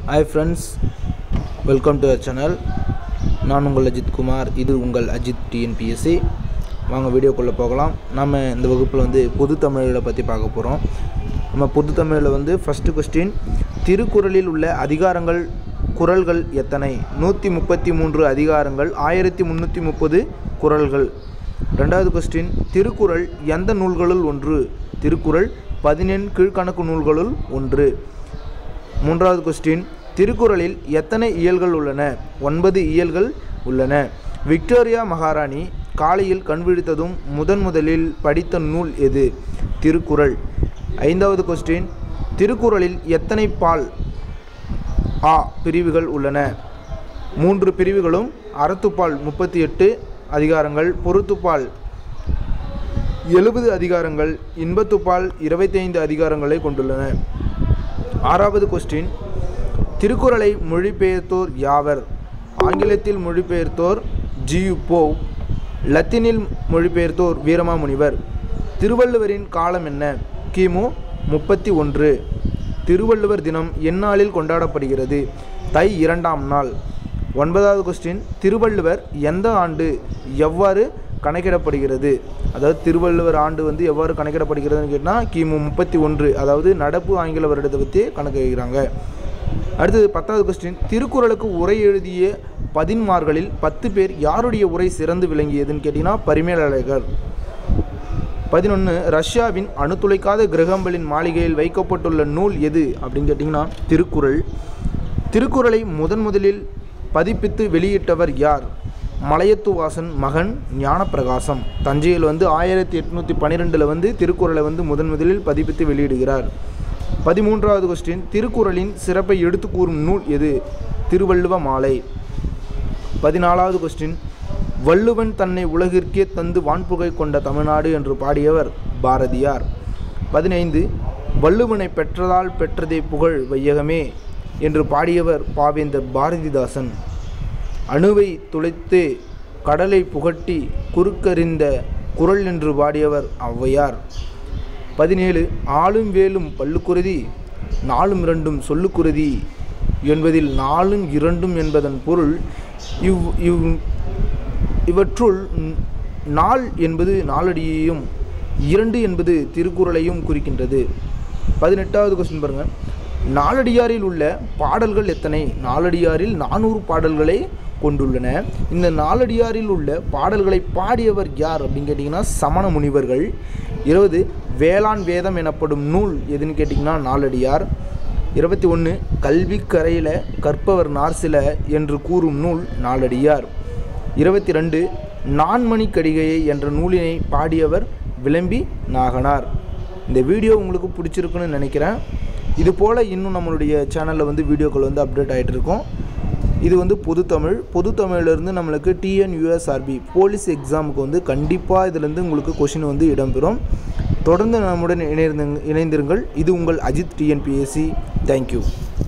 hi friends welcome to our channel நான் உங்கள் அஜித் குமார் இது உங்கள் அஜித் டிஎன்பிஎஸ்சி வாங்க வீடியோக்குள்ளே போகலாம் நம்ம இந்த வகுப்பில் வந்து பொது தமிழை பற்றி பார்க்க போகிறோம் நம்ம பொது தமிழில் வந்து ஃபஸ்ட்டு கொஸ்டின் திருக்குறளில் உள்ள அதிகாரங்கள் குறள்கள் எத்தனை நூற்றி முப்பத்தி மூன்று அதிகாரங்கள் ஆயிரத்தி முந்நூற்றி முப்பது குறள்கள் ரெண்டாவது கொஸ்டின் திருக்குறள் எந்த நூல்களுள் ஒன்று திருக்குறள் பதினெண் கீழ்கணக்கு நூல்களுள் ஒன்று மூன்றாவது கொஸ்டின் திருக்குறளில் எத்தனை இயல்கள் உள்ளன ஒன்பது இயல்கள் உள்ளன விக்டோரியா மகாராணி காலையில் கண்விழித்ததும் முதன் முதலில் படித்த நூல் எது திருக்குறள் ஐந்தாவது கொஸ்டின் திருக்குறளில் எத்தனை பால் ஆ பிரிவுகள் உள்ளன மூன்று பிரிவுகளும் அறத்துப்பால் முப்பத்தி எட்டு அதிகாரங்கள் பொறுத்துப்பால் எழுபது அதிகாரங்கள் இன்பத்துப்பால் இருபத்தைந்து அதிகாரங்களை கொண்டுள்ளன ஆறாவது கொஸ்டின் திருக்குறளை மொழிபெயர்த்தோர் யாவர் ஆங்கிலத்தில் மொழிபெயர்த்தோர் ஜியு போ லத்தீனில் மொழிபெயர்த்தோர் வீரமாமுனிவர் திருவள்ளுவரின் காலம் என்ன கிமு முப்பத்தி ஒன்று திருவள்ளுவர் தினம் எந்நாளில் கொண்டாடப்படுகிறது தை இரண்டாம் நாள் ஒன்பதாவது கொஸ்டின் திருவள்ளுவர் எந்த ஆண்டு எவ்வாறு கணக்கிடப்படுகிறது அதாவது திருவள்ளுவர் ஆண்டு வந்து எவ்வாறு கணக்கிடப்படுகிறதுன்னு கேட்டால் கிமு முப்பத்தி ஒன்று அதாவது நடப்பு ஆங்கில வருடத்தை பற்றி கணக்கு வைக்கிறாங்க அடுத்தது பத்தாவது கொஸ்டின் திருக்குறளுக்கு உரை எழுதிய பதின்மார்களில் பத்து பேர் யாருடைய உரை சிறந்து விளங்கியதுன்னு கேட்டிங்கன்னா பரிமேலழகர் பதினொன்று ரஷ்யாவின் அணுத்துளைக்காத கிரகம்பலின் மாளிகையில் வைக்கப்பட்டுள்ள நூல் எது அப்படின்னு கேட்டிங்கன்னா திருக்குறள் திருக்குறளை முதன் முதலில் பதிப்பித்து வெளியிட்டவர் யார் மலையத்துவாசன் மகன் ஞானப்பிரகாசம் தஞ்சையில் வந்து ஆயிரத்தி எட்நூற்றி பன்னிரெண்டில் வந்து திருக்குறளை வந்து முதன் முதலில் பதிப்பித்து வெளியிடுகிறார் பதிமூன்றாவது கொஸ்டின் திருக்குறளின் சிறப்பை எடுத்து கூறும் நூல் எது திருவள்ளுவ மாலை பதினாலாவது கொஸ்டின் வள்ளுவன் தன்னை உலகிற்கே தந்து வான்புகை கொண்ட தமிழ்நாடு என்று பாடியவர் பாரதியார் பதினைந்து வள்ளுவனை பெற்றதால் பெற்றதே புகழ் வையகமே என்று பாடியவர் பாவேந்தர் பாரதிதாசன் அணுவை துளைத்து கடலை புகட்டி குறுக்கறிந்த குரல் என்று பாடியவர் ஔவையார் பதினேழு ஆளும் வேலும் பல்லுக்குருதி நாலும் இரண்டும் சொல்லுக்குருதி என்பதில் நாலும் இரண்டும் என்பதன் பொருள் இவ் இவ் இவற்றுள் நாள் என்பது நாளடியையும் இரண்டு என்பது திருக்குறளையும் குறிக்கின்றது பதினெட்டாவது கொஸ்டின் பாருங்கள் நாலடியாரில் உள்ள பாடல்கள் எத்தனை நாலடியாரில் நானூறு பாடல்களை கொண்டுள்ளன இந்த நாலடியாரில் உள்ள பாடல்களை பாடியவர் யார் அப்படின்னு கேட்டிங்கன்னா சமண முனிவர்கள் இருபது வேளாண் வேதம் எனப்படும் நூல் எதுன்னு கேட்டிங்கன்னா நாலடியார் இருபத்தி ஒன்று கல்வி கரையில் கற்பவர் நார்சில என்று கூறும் நூல் நாலடியார் இருபத்தி ரெண்டு நான்மணி கடிகையை என்ற நூலினை பாடியவர் விளம்பி நாகனார் இந்த வீடியோ உங்களுக்கு பிடிச்சிருக்குன்னு நினைக்கிறேன் இது போல் இன்னும் நம்மளுடைய சேனலில் வந்து வீடியோக்கள் வந்து அப்டேட் ஆகிட்டு இருக்கும் இது வந்து பொதுத்தமிழ் பொதுத்தமிழிலிருந்து நம்மளுக்கு டிஎன்யூஎஸ்ஆர்பி போலீஸ் எக்ஸாமுக்கு வந்து கண்டிப்பாக இதுலேருந்து உங்களுக்கு கொஷின் வந்து இடம்பெறும் தொடர்ந்து நம்முடன் இணைந்து இணைந்திருங்கள் இது உங்கள் அஜித் டிஎன்பிஎஸ்சி தேங்க்யூ